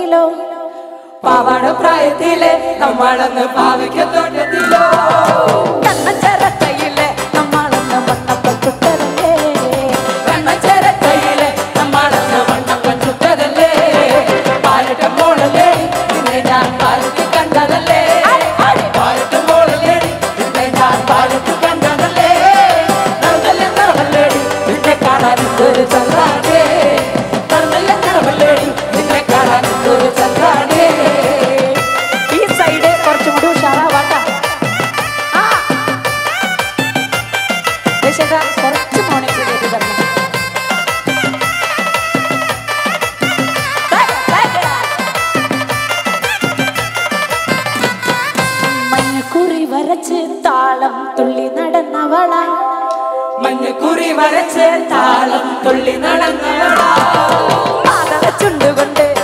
തോട്ടത്തിലോ പാവാട പ്രായത്തിലെ നമ്മളന്ന് പാവയ്ക്ക തോട്ടത്തിലോ കണ്ണച്ചരക്കയിലെ നമ്മളന്ന് വണ്ണപ്പം ചുട്ടതല്ലേ കണ്ണച്ചരക്കയിലെ നമ്മളന്ന് വണ്ണപ്പൻ ചുട്ടതല്ലേ പാലട്ട മോളല്ലേ നിന്നെ ഞാൻ പാലത്ത് കണ്ടതല്ലേ പാലട്ട മോളല്ലേ നിന്നെ ഞാൻ പാലത്ത് കണ്ടതല്ലേ നടന്നല്ലേ നടന്നല്ലേടി നിന്നെ കാണാൻ ഒരു ചന്ദ്രാടേ നടന്നല്ലേ നടന്നല്ലേടി നിന്നെ കാണാൻ ഒരു ചന്ദ്രാടേ ഈ സൈഡ് കുറച്ചും കൂടി ഉഷാറാവാട്ടാ ആ ചേട്ടാ കുറച്ച് മോണിക്ക് ചെയ്ത് തന്നെ മഞ്ഞക്കുറി വരച്ച് താളം തുള്ളി നടന്നവളാ മഞ്ഞക്കുറി വരച്ച് താളം തുള്ളി നടന്നവളാ മാതള ചുണ്ടുകൊണ്ട്